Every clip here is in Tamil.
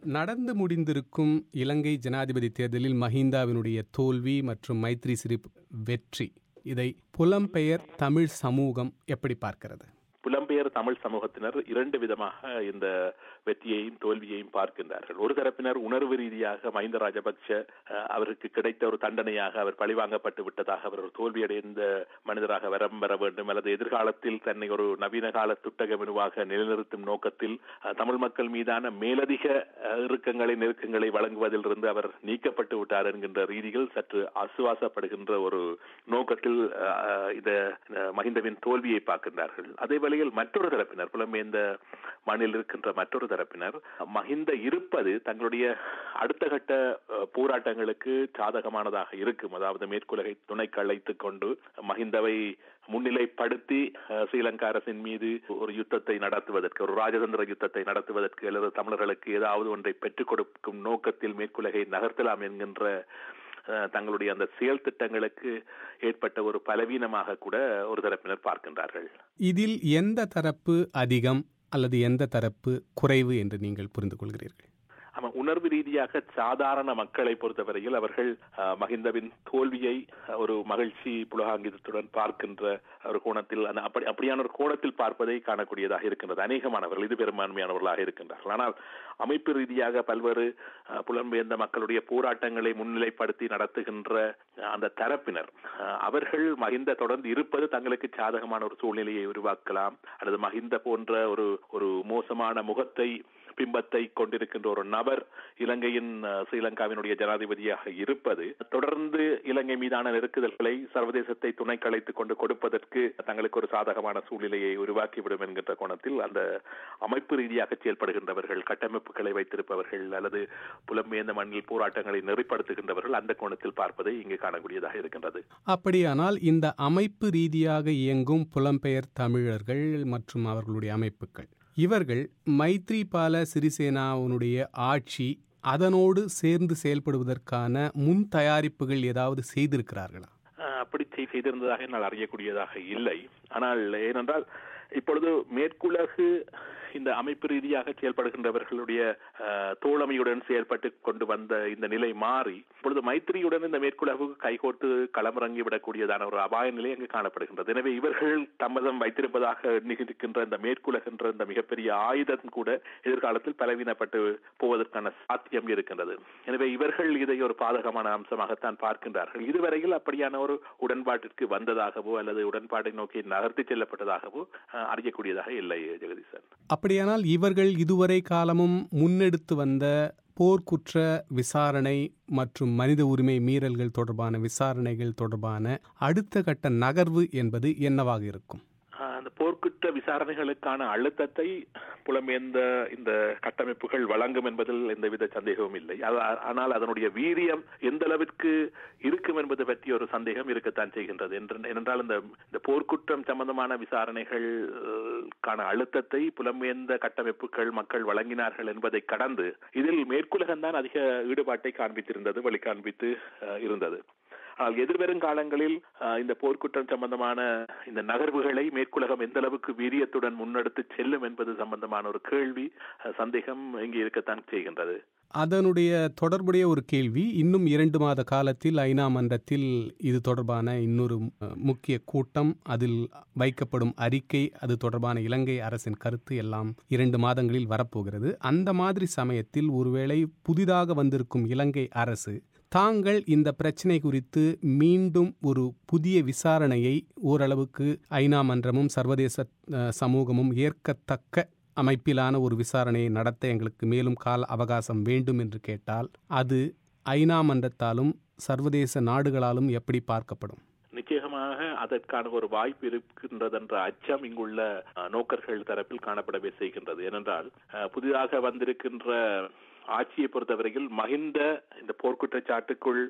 நடந்து முடிந்திருக்கும் இலங்கை ஜனாதிபதி தேர்தலில் மஹிந்தாவினுடைய தோல்வி மற்றும் மைத்ரி சிறிப் வெற்றி இதை புலம்பெயர் தமிழ் சமூகம் எப்படி பார்க்கிறது புலம்பெயர் தமிழ் சமூகத்தினர் இரண்டு விதமாக இந்த வெற்றியையும் தோல்வியையும் பார்க்கின்றார்கள் ஒரு தரப்பினர் உணர்வு ரீதியாக மஹிந்த ராஜபக்ஷ அஹ், அவருக்கு கிடைத்த ஒரு தண்டனையாக அவர் பழிவாங்கப்பட்டு விட்டதாக அவர் ஒரு தோல்வியடைந்த மனிதராக வரம் பெற வேண்டும் அல்லது எதிர்காலத்தில் தன்னை ஒரு நவீன கால துட்டக மெனுவாக நிலைநிறுத்தும் நோக்கத்தில் அஹ், தமிழ் மக்கள் மீதான மேலதிக அஹ், இறுக்கங்களை நெருக்கங்களை வழங்குவதிலிருந்து அவர் நீக்கப்பட்டு விட்டார் என்கின்ற ரீதியில் சற்று ஆசுவாசப்படுகின்ற ஒரு நோக்கத்தில் அஹ், இந்த அஹ், மஹிந்தவின் தோல்வியை பார்க்கின்றார்கள் அதே வேளையில் மற்றொரு தரப்பினர் புலம்பெயர்ந்த மண்ணில் இருக்கின்ற மற்றொரு தரப்பினர் மஹிந்த இருப்பது தங்களுடைய அடுத்த கட்ட அஹ், போராட்டங்களுக்கு சாதகமானதாக இருக்கும் அதாவது மேற்குலகை துணைக்கு அழைத்துக் கொண்டு மஹிந்தவை முன்னிலைப்படுத்தி அஹ், ஸ்ரீலங்கா அரசின் மீது ஒரு யுத்தத்தை நடத்துவதற்கு ஒரு ராஜதந்திர யுத்தத்தை நடத்துவதற்கு அல்லது தமிழர்களுக்கு ஏதாவது ஒன்றை பெற்றுக் கொடுக்கும் நோக்கத்தில் மேற்குலகை நகர்த்தலாம் என்கின்ற அஹ், தங்களுடைய அந்த செயல் திட்டங்களுக்கு ஏற்பட்ட ஒரு பலவீனமாக கூட ஒரு தரப்பினர் பார்க்கின்றார்கள் இதில் எந்த தரப்பு அதிகம் அல்லது எந்த தரப்பு குறைவு என்று நீங்கள் புரிந்து கொள்கிறீர்கள் ஆமா உணர்வு ரீதியாக சாதாரண மக்களை பொறுத்தவரையில் அவர்கள் அஹ், மஹிந்தவின் தோல்வியை அஹ், ஒரு மகிழ்ச்சி புலகாங்கிதத்துடன் பார்க்கின்ற ஒரு கோணத்தில் அந்த அப்படி அப்படியான ஒரு கோணத்தில் பார்ப்பதை காணக்கூடியதாக இருக்கின்றது அநேகமானவர்கள் இது பெரும்பான்மையானவர்களாக இருக்கின்றார்கள் ஆனால் அமைப்பு ரீதியாக பல்வேறு அஹ், புலம்பெயர்ந்த மக்களுடைய போராட்டங்களை முன்னிலைப்படுத்தி நடத்துகின்ற அஹ், அந்த தரப்பினர் அஹ், அவர்கள் மஹிந்த தொடர்ந்து இருப்பது தங்களுக்கு சாதகமான ஒரு சூழ்நிலையை உருவாக்கலாம் அல்லது மஹிந்த போன்ற ஒரு ஒரு மோசமான முகத்தை பிம்பத்தை கொண்டிருக்கின்ற ஒரு நபர் இலங்கையின் அஹ், ஸ்ரீலங்காவினுடைய ஜனாதிபதியாக இருப்பது தொடர்ந்து இலங்கை மீதான நெருக்குதல்களை சர்வதேசத்தை துணை கலைத்துக் கொண்டு கொடுப்பதற்கு தங்களுக்கு ஒரு சாதகமான சூழ்நிலையை உருவாக்கிவிடும் என்கின்ற கோணத்தில் அந்த அமைப்பு ரீதியாக செயல்படுகின்றவர்கள் கட்டமைப்புகளை வைத்திருப்பவர்கள் அல்லது புலம்பெயர்ந்த மண்ணில் போராட்டங்களை நெறிப்படுத்துகின்றவர்கள் அந்த கோணத்தில் பார்ப்பதை இங்கு காணக்கூடியதாக இருக்கின்றது அப்படியானால் இந்த அமைப்பு ரீதியாக இயங்கும் புலம்பெயர் தமிழர்கள் மற்றும் அவர்களுடைய அமைப்புகள் இவர்கள் மைத்ரிபால சிறிசேனாவுடைய ஆட்சி அதனோடு சேர்ந்து செயல்படுவதற்கான முன் தயாரிப்புகள் ஏதாவது செய்திருக்கிறார்களா அஹ், அப்படி செய்- செய்திருந்ததாக என்னால் அறியக்கூடியதாக இல்லை ஆனால் ஏனென்றால் இப்பொழுது மேற்குலகு இந்த அமைப்பு ரீதியாக செயல்படுகின்றவர்களுடைய அஹ், தோழமையுடன் செயல்பட்டு கொண்டு வந்த இந்த நிலை மாறி இப்பொழுது மைத்திரியுடன் இந்த மேற்குலகு கைகோர்த்து களமிறங்கி விடக்கூடியதான ஒரு அபாய நிலை அங்கு காணப்படுகின்றது எனவே இவர்கள் தம்மதம் வைத்திருப்பதாக எண்ணுகின்ற இந்த மேற்குலகின்ற இந்த மிகப்பெரிய ஆயுதம் கூட எதிர்காலத்தில் பலவீனப்பட்டு போவதற்கான சாத்தியம் இருக்கின்றது எனவே இவர்கள் இதை ஒரு பாதகமான அம்சமாகத்தான் பார்க்கின்றார்கள் இதுவரையில் அப்படியான ஒரு உடன்பாட்டிற்கு வந்ததாகவோ அல்லது உடன்பாட்டை நோக்கி நகர்த்தி செல்லப்பட்டதாகவோ அஹ், அறியக்கூடியதாக இல்லை ஜெகதீசன் அப்படியானால் இவர்கள் இதுவரை காலமும் முன்னெடுத்து வந்த போர்க்குற்ற விசாரணை மற்றும் மனித உரிமை மீறல்கள் தொடர்பான விசாரணைகள் தொடர்பான அடுத்த கட்ட நகர்வு என்பது என்னவாக இருக்கும் ஆஹ் அந்த போர்க்குற்ற விசாரணைகளுக்கான அழுத்தத்தை புலம்பெயர்ந்த இந்த கட்டமைப்புகள் வழங்கும் என்பதில் எந்தவித சந்தேகமும் இல்லை அது- ஆனால் அதனுடைய வீரியம் எந்த அளவிற்கு இருக்கும் என்பது பற்றி ஒரு சந்தேகம் இருக்கத்தான் செய்கின்றது என்று ஏனென்றால் இந்த இந்த போர்க்குற்றம் சம்பந்தமான விசாரணைகளுக்கான அழுத்தத்தை புலம்பெயர்ந்த கட்டமைப்புகள் மக்கள் வழங்கினார்கள் என்பதை கடந்து இதில் மேற்குலகம்தான் அதிக ஈடுபாட்டை காண்பித்திருந்தது வழி காண்பித்து ஆஹ் இருந்தது ஆனால் எதிர்வரும் காலங்களில் அஹ், இந்த போர்க்குற்றம் சம்பந்தமான இந்த நகர்வுகளை மேற்குலகம் எந்த அளவுக்கு வீரியத்துடன் முன்னெடுத்து செல்லும் என்பது சம்பந்தமான ஒரு கேள்வி அஹ், சந்தேகம் இங்கே இருக்கத்தான் செய்கின்றது அதனுடைய தொடர்புடைய ஒரு கேள்வி இன்னும் இரண்டு மாத காலத்தில் ஐநா மன்றத்தில் இது தொடர்பான இன்னொரு அஹ், முக்கிய கூட்டம் அதில் வைக்கப்படும் அறிக்கை அது தொடர்பான இலங்கை அரசின் கருத்து எல்லாம் இரண்டு மாதங்களில் வரப்போகிறது அந்த மாதிரி சமயத்தில் ஒருவேளை புதிதாக வந்திருக்கும் இலங்கை அரசு தாங்கள் இந்த பிரச்சினை குறித்து மீண்டும் ஒரு புதிய விசாரணையை ஓரளவுக்கு ஐநா மன்றமும் சர்வதேச அஹ், சமூகமும் ஏற்கத்தக்க அமைப்பிலான ஒரு விசாரணையை நடத்த எங்களுக்கு மேலும் கால அவகாசம் வேண்டும் என்று கேட்டால் அது ஐநா மன்றத்தாலும் சர்வதேச நாடுகளாலும் எப்படி பார்க்கப்படும் நிச்சயமாக அதற்கான ஒரு வாய்ப்பு இருக்கின்றது என்ற அச்சம் இங்குள்ள அஹ், நோக்கர்கள் தரப்பில் காணப்படவே செய்கின்றது ஏனென்றால் அஹ், புதிதாக வந்திருக்கின்ற ஆட்சியை பொறுத்தவரையில் மகிந்த இந்த போர்க்குற்றச்சாட்டுக்குள்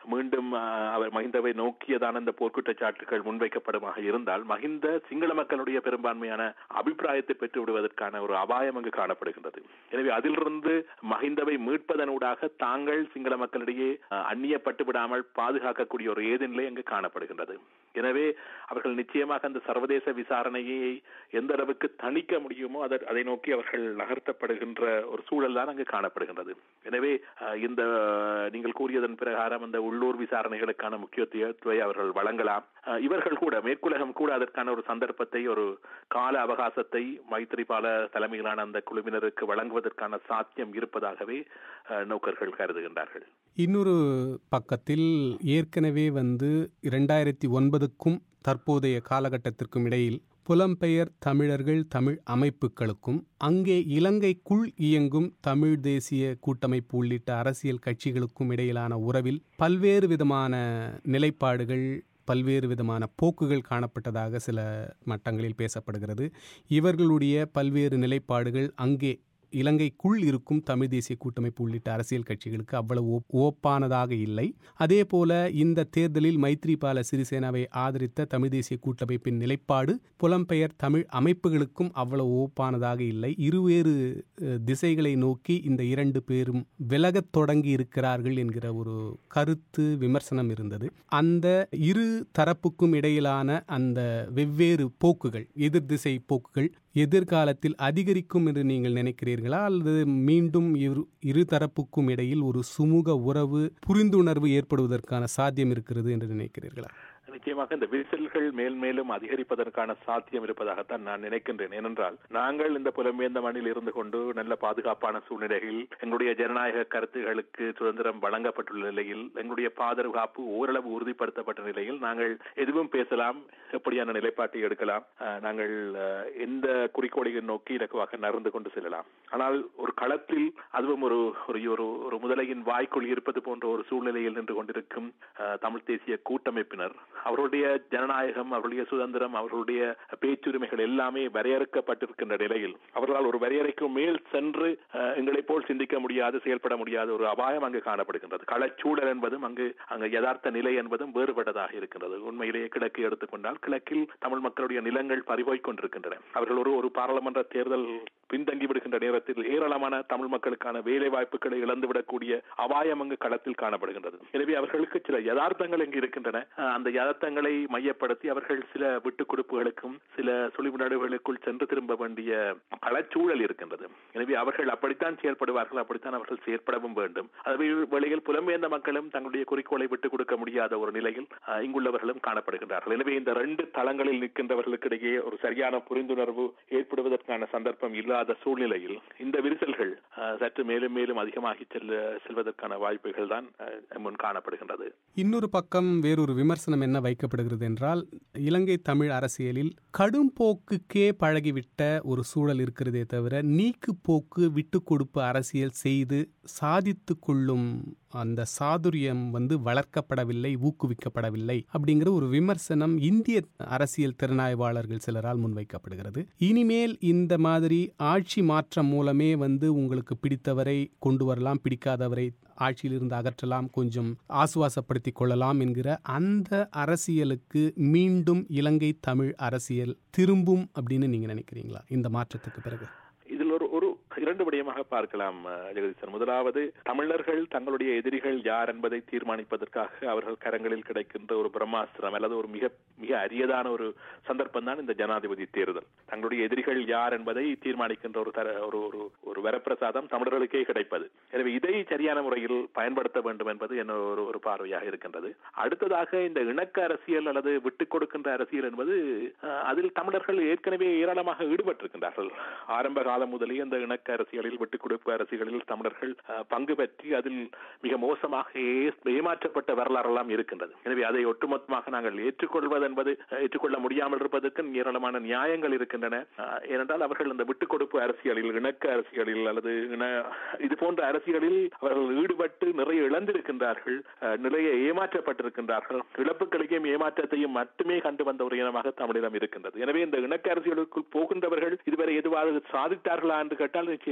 மீண்டும் அவர் மஹிந்தவை நோக்கியதான இந்த போர்க்குற்றச்சாட்டுகள் முன்வைக்கப்படுமாக இருந்தால் மஹிந்த சிங்கள மக்களுடைய பெரும்பான்மையான அபிப்பிராயத்தை பெற்று விடுவதற்கான ஒரு அபாயம் அங்கு காணப்படுகின்றது எனவே அதிலிருந்து மஹிந்தவை மீட்பதனூடாக தாங்கள் சிங்கள மக்களிடையே அந்நியப்பட்டு விடாமல் பாதுகாக்கக்கூடிய ஒரு ஏதுநிலை அங்கு காணப்படுகின்றது எனவே அவர்கள் நிச்சயமாக அந்த சர்வதேச விசாரணையை எந்த அளவுக்கு தணிக்க முடியுமோ அதை நோக்கி அவர்கள் நகர்த்தப்படுகின்ற ஒரு சூழல் தான் அங்கு காணப்படுகின்றது எனவே இந்த நீங்கள் கூறியதன் பிரகாரம் அந்த உள்ளூர் விசாரணைகளுக்கான முக்கியத்துவத்தை அவர்கள் வழங்கலாம் இவர்கள் கூட மேற்குலகம் கூட அதற்கான ஒரு சந்தர்ப்பத்தை ஒரு கால அவகாசத்தை மைத்திரிபால தலைமையிலான அந்த குழுவினருக்கு வழங்குவதற்கான சாத்தியம் இருப்பதாகவே நோக்கர்கள் கருதுகின்றார்கள் இன்னொரு பக்கத்தில் ஏற்கனவே வந்து இரண்டாயிரத்தி ஒன்பதுக்கும் தற்போதைய காலகட்டத்திற்கும் இடையில் புலம்பெயர் தமிழர்கள் தமிழ் அமைப்புகளுக்கும் அங்கே இலங்கைக்குள் இயங்கும் தமிழ் தேசிய கூட்டமைப்பு உள்ளிட்ட அரசியல் கட்சிகளுக்கும் இடையிலான உறவில் பல்வேறு விதமான நிலைப்பாடுகள் பல்வேறு விதமான போக்குகள் காணப்பட்டதாக சில மட்டங்களில் பேசப்படுகிறது இவர்களுடைய பல்வேறு நிலைப்பாடுகள் அங்கே இலங்கைக்குள் இருக்கும் தமிழ் தேசிய கூட்டமைப்பு உள்ளிட்ட அரசியல் கட்சிகளுக்கு அவ்வளவு ஓப்பானதாக இல்லை அதே போல இந்த தேர்தலில் மைத்ரிபால சிறிசேனாவை ஆதரித்த தமிழ் தேசிய கூட்டமைப்பின் நிலைப்பாடு புலம்பெயர் தமிழ் அமைப்புகளுக்கும் அவ்வளவு ஓப்பானதாக இல்லை இருவேறு திசைகளை நோக்கி இந்த இரண்டு பேரும் விலகத் தொடங்கி இருக்கிறார்கள் என்கிற ஒரு கருத்து விமர்சனம் இருந்தது அந்த இரு தரப்புக்கும் இடையிலான அந்த வெவ்வேறு போக்குகள் எதிர் திசை போக்குகள் எதிர்காலத்தில் அதிகரிக்கும் என்று நீங்கள் நினைக்கிறீர்களா அல்லது மீண்டும் இரு இருதரப்புக்கும் இடையில் ஒரு சுமூக உறவு புரிந்துணர்வு ஏற்படுவதற்கான சாத்தியம் இருக்கிறது என்று நினைக்கிறீர்களா நிச்சயமாக இந்த விரிசல்கள் மேல் மேலும் அதிகரிப்பதற்கான சாத்தியம் இருப்பதாகத்தான் நான் நினைக்கின்றேன் ஏனென்றால் நாங்கள் இந்த புலம்பெயர்ந்த மண்ணில் இருந்து கொண்டு நல்ல பாதுகாப்பான சூழ்நிலையில் எங்களுடைய ஜனநாயக கருத்துகளுக்கு சுதந்திரம் வழங்கப்பட்டுள்ள நிலையில் எங்களுடைய பாதுகாப்பு ஓரளவு உறுதிப்படுத்தப்பட்ட நிலையில் நாங்கள் எதுவும் பேசலாம் எப்படியான நிலைப்பாட்டை எடுக்கலாம் நாங்கள் எந்த குறிக்கோளை நோக்கி இலக்குவாக நகர்ந்து கொண்டு செல்லலாம் ஆனால் ஒரு களத்தில் அதுவும் ஒரு ஒரு ஒரு முதலையின் வாய்க்குள் இருப்பது போன்ற ஒரு சூழ்நிலையில் நின்று கொண்டிருக்கும் தமிழ் தேசிய கூட்டமைப்பினர் அவருடைய ஜனநாயகம் அவருடைய சுதந்திரம் அவர்களுடைய பேச்சுரிமைகள் எல்லாமே வரையறுக்கப்பட்டிருக்கின்ற நிலையில் அவர்களால் ஒரு வரையறைக்கு மேல் சென்று எங்களை போல் சிந்திக்க முடியாது செயல்பட முடியாத ஒரு அபாயம் அங்கு காணப்படுகின்றது களச்சூழல் என்பதும் அங்கு அங்கு யதார்த்த நிலை என்பதும் வேறுபட்டதாக இருக்கின்றது உண்மையிலேயே கிழக்கு எடுத்துக்கொண்டால் கிழக்கில் தமிழ் மக்களுடைய நிலங்கள் பறிபோய் கொண்டிருக்கின்றன அவர்கள் ஒரு ஒரு பாராளுமன்ற தேர்தல் பின்தங்கி விடுகின்ற நேரத்தில் ஏராளமான தமிழ் மக்களுக்கான வேலை வாய்ப்புகளை இழந்துவிடக்கூடிய அபாயம் அங்கு களத்தில் காணப்படுகின்றது எனவே அவர்களுக்கு சில யதார்த்தங்கள் இங்கு இருக்கின்றன அந்த யதார்த்தங்களை மையப்படுத்தி அவர்கள் சில விட்டுக் கொடுப்புகளுக்கும் சில சுழிவு நடுவுகளுக்குள் சென்று திரும்ப வேண்டிய களச்சூழல் இருக்கின்றது எனவே அவர்கள் அப்படித்தான் செயல்படுவார்கள் அப்படித்தான் அவர்கள் செயற்படவும் வேண்டும் அதே வேளையில் புலம்பெயர்ந்த மக்களும் தங்களுடைய குறிக்கோளை விட்டுக் கொடுக்க முடியாத ஒரு நிலையில் இங்குள்ளவர்களும் காணப்படுகின்றார்கள் எனவே இந்த ரெண்டு தளங்களில் நிற்கின்றவர்களுக்கு இடையே ஒரு சரியான புரிந்துணர்வு ஏற்படுவதற்கான சந்தர்ப்பம் இல்லாத சூழ்நிலையில் இந்த விரிசல்கள் சற்று மேலும் மேலும் அதிகமாகி செல்ல செல்வதற்கான வாய்ப்புகள் தான் முன் காணப்படுகின்றது இன்னொரு பக்கம் வேறொரு விமர்சனம் என்ன வைக்கப்படுகிறது என்றால் இலங்கை தமிழ் அரசியலில் கடும் போக்குக்கே பழகிவிட்ட ஒரு சூழல் இருக்கிறதே தவிர நீக்கு போக்கு விட்டு கொடுப்பு அரசியல் செய்து சாதித்து கொள்ளும் அந்த சாதுரியம் வந்து வளர்க்கப்படவில்லை ஊக்குவிக்கப்படவில்லை அப்படிங்கிற ஒரு விமர்சனம் இந்திய அரசியல் திறனாய்வாளர்கள் சிலரால் முன்வைக்கப்படுகிறது இனிமேல் இந்த மாதிரி ஆட்சி மாற்றம் மூலமே வந்து உங்களுக்கு பிடித்தவரை கொண்டு வரலாம் பிடிக்காதவரை ஆட்சியிலிருந்து அகற்றலாம் கொஞ்சம் ஆசுவாசப்படுத்திக் கொள்ளலாம் என்கிற அந்த அரசியலுக்கு மீண்டும் இலங்கை தமிழ் அரசியல் திரும்பும் அப்படின்னு நீங்க நினைக்கிறீங்களா இந்த மாற்றத்துக்கு பிறகு இதில் ஒரு ஒரு இரண்டு விடயமாக பார்க்கலாம் ஜெகதீசன் முதலாவது தமிழர்கள் தங்களுடைய எதிரிகள் யார் என்பதை தீர்மானிப்பதற்காக அவர்கள் கரங்களில் கிடைக்கின்ற ஒரு பிரம்மாஸ்திரம் அல்லது ஒரு மிக மிக அரியதான ஒரு சந்தர்ப்பம் தான் இந்த ஜனாதிபதி தேர்தல் தங்களுடைய எதிரிகள் யார் என்பதை தீர்மானிக்கின்ற ஒரு தர ஒரு ஒரு ஒரு வரப்பிரசாதம் தமிழர்களுக்கே கிடைப்பது எனவே இதை சரியான முறையில் பயன்படுத்த வேண்டும் என்பது என்ன ஒரு ஒரு பார்வையாக இருக்கின்றது அடுத்ததாக இந்த இணக்க அரசியல் அல்லது விட்டுக் கொடுக்கின்ற அரசியல் என்பது அதில் தமிழர்கள் ஏற்கனவே ஏராளமாக ஈடுபட்டிருக்கின்றார்கள் ஆரம்ப காலம் முதலே இந்த இணக்க அரசியலில் விட்டுக் கொடுப்பு அரசியலில் தமிழர்கள் பங்கு பெற்றி அதில் மிக மோசமாக ஏமாற்றப்பட்ட வரலாறெல்லாம் இருக்கின்றது எனவே அதை ஒட்டுமொத்தமாக நாங்கள் ஏற்றுக்கொள்வது என்பது ஏற்றுக்கொள்ள முடியாமல் இருப்பதற்கு ஏராளமான நியாயங்கள் இருக்கின்றன ஏனென்றால் அவர்கள் இந்த விட்டுக் கொடுப்பு அரசியலில் இணக்க அரசியலில் அல்லது இது போன்ற அரசியலில் அவர்கள் ஈடுபட்டு நிறைய இழந்திருக்கின்றார்கள் நிறைய ஏமாற்றப்பட்டிருக்கின்றார்கள் இழப்புகளையும் ஏமாற்றத்தையும் மட்டுமே கண்டு வந்த ஒரு இனமாக தமிழினம் இருக்கின்றது எனவே இந்த இணக்க அரசியலுக்குள் போகின்றவர்கள் இதுவரை எதுவாக சாதித்தார்களா என்று கேட்டால் நிச்சயமாக அது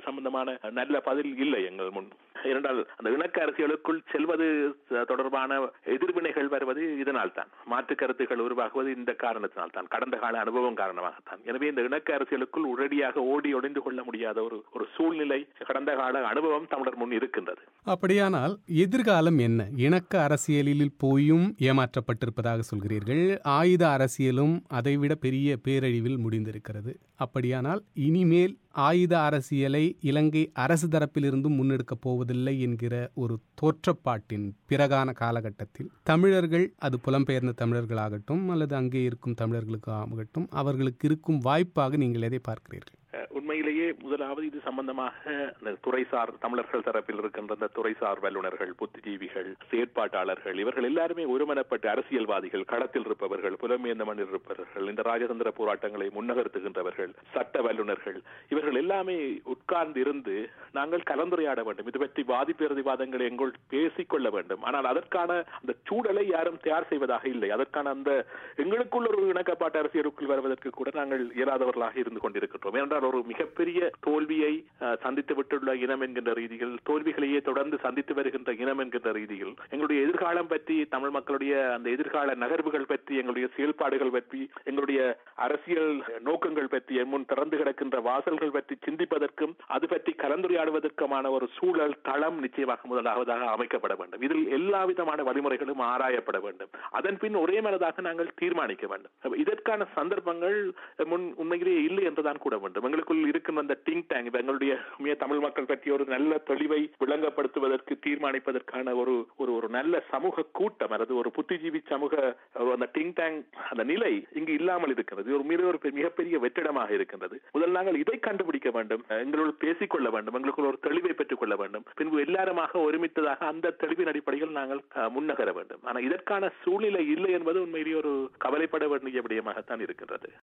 சம்பந்தமான நல்ல பதில் இல்லை எங்கள் முன் ஏனென்றால் அந்த இணக்க அரசியலுக்குள் செல்வது தொடர்பான எதிர்வினைகள் வருவது இதனால் தான் மாற்று கருத்துக்கள் உருவாகுவது இந்த காரணத்தினால் தான் கடந்த கால அனுபவம் காரணமாகத்தான் எனவே இந்த இணக்க அரசியலுக்குள் உடனடியாக ஓடி ஒளிந்து கொள்ள முடியாத ஒரு ஒரு சூழ்நிலை கடந்த கால அனுபவம் தமிழர் முன் இருக்கின்றது அப்படியானால் எதிர்காலம் என்ன இணக்க அரசியலில் போயும் ஏமாற்றப்பட்டிருப்பதாக சொல்கிறீர்கள் ஆயுத அரசியலும் அதைவிட பெரிய பேரழிவில் முடிந்திருக்கிறது அப்படியானால் இனிமேல் ஆயுத அரசியலை இலங்கை அரசு தரப்பிலிருந்தும் முன்னெடுக்கப் போவதில்லை என்கிற ஒரு தோற்றப்பாட்டின் பிறகான காலகட்டத்தில் தமிழர்கள் அது புலம்பெயர்ந்த தமிழர்களாகட்டும் அல்லது அங்கே இருக்கும் தமிழர்களுக்கு ஆகட்டும் அவர்களுக்கு இருக்கும் வாய்ப்பாக நீங்கள் எதை பார்க்கிறீர்கள் உண்மையிலேயே முதலாவது இது சம்பந்தமாக துறைசார் தமிழர்கள் தரப்பில் இருக்கின்ற அந்த துறைசார் வல்லுநர்கள் புத்திஜீவிகள் செயற்பாட்டாளர்கள் இவர்கள் எல்லாருமே ஒருமனப்பட்ட அரசியல்வாதிகள் களத்தில் இருப்பவர்கள் புலமேந்த மண்ணில் இருப்பவர்கள் இந்த ராஜதந்திர போராட்டங்களை முன்னகர்த்துகின்றவர்கள் சட்ட வல்லுநர்கள் இவர்கள் எல்லாமே உட்கார்ந்து இருந்து நாங்கள் கலந்துரையாட வேண்டும் இது பற்றி வாதி பிரதிவாதங்களை எங்கள் பேசிக்கொள்ள வேண்டும் ஆனால் அதற்கான அந்த சூழலை யாரும் தயார் செய்வதாக இல்லை அதற்கான அந்த எங்களுக்குள்ள ஒரு இணக்கப்பாட்டு அரசியலுக்குள் வருவதற்கு கூட நாங்கள் இயலாதவர்களாக இருந்து கொண்டிருக்கின்றோம் ஏனென்றால் ஒரு மிகப்பெரிய தோல்வியை சந்தித்து விட்டுள்ள இனம் என்கின்ற ரீதியில் தோல்விகளையே தொடர்ந்து சந்தித்து வருகின்ற இனம் என்கின்ற ரீதியில் எங்களுடைய எதிர்காலம் பற்றி தமிழ் மக்களுடைய அந்த எதிர்கால நகர்வுகள் பற்றி எங்களுடைய செயல்பாடுகள் பற்றி எங்களுடைய அரசியல் நோக்கங்கள் பற்றி என் முன் திறந்து கிடக்கின்ற வாசல்கள் பற்றி சிந்திப்பதற்கும் அது பற்றி கலந்துரையாடுவதற்குமான ஒரு சூழல் தளம் நிச்சயமாக முதலாவதாக அமைக்கப்பட வேண்டும் இதில் எல்லா விதமான வழிமுறைகளும் ஆராயப்பட வேண்டும் அதன் பின் ஒரே மனதாக நாங்கள் தீர்மானிக்க வேண்டும் இதற்கான சந்தர்ப்பங்கள் முன் உண்மையிலேயே இல்லை என்றுதான் கூட வேண்டும் எங்களுக்குள் இருக்கின்ற அந்த திங்க் டேங்க் எங்களுடைய தமிழ் மக்கள் பற்றிய ஒரு நல்ல தெளிவை விளங்கப்படுத்துவதற்கு தீர்மானிப்பதற்கான ஒரு ஒரு ஒரு நல்ல சமூக கூட்டம் அல்லது ஒரு புத்திஜீவி சமூக அந்த திங்க் டேங்க் அந்த நிலை இங்கு இல்லாமல் இருக்கிறது ஒரு மிக ஒரு மிகப்பெரிய வெற்றிடமாக இருக்கின்றது முதல் நாங்கள் இதை கண்டுபிடிக்க வேண்டும் எங்களோடு பேசிக்கொள்ள வேண்டும் எங்களுக்குள் ஒரு தெளிவை பெற்றுக் கொள்ள வேண்டும் பின்பு எல்லாருமாக ஒருமித்ததாக அந்த தெளிவின் அடிப்படையில் நாங்கள் முன்னகர வேண்டும் ஆனால் இதற்கான சூழ்நிலை இல்லை என்பது உண்மையிலேயே ஒரு கவலைப்பட வேண்டிய விடயமாகத்தான் இருக்கின்றது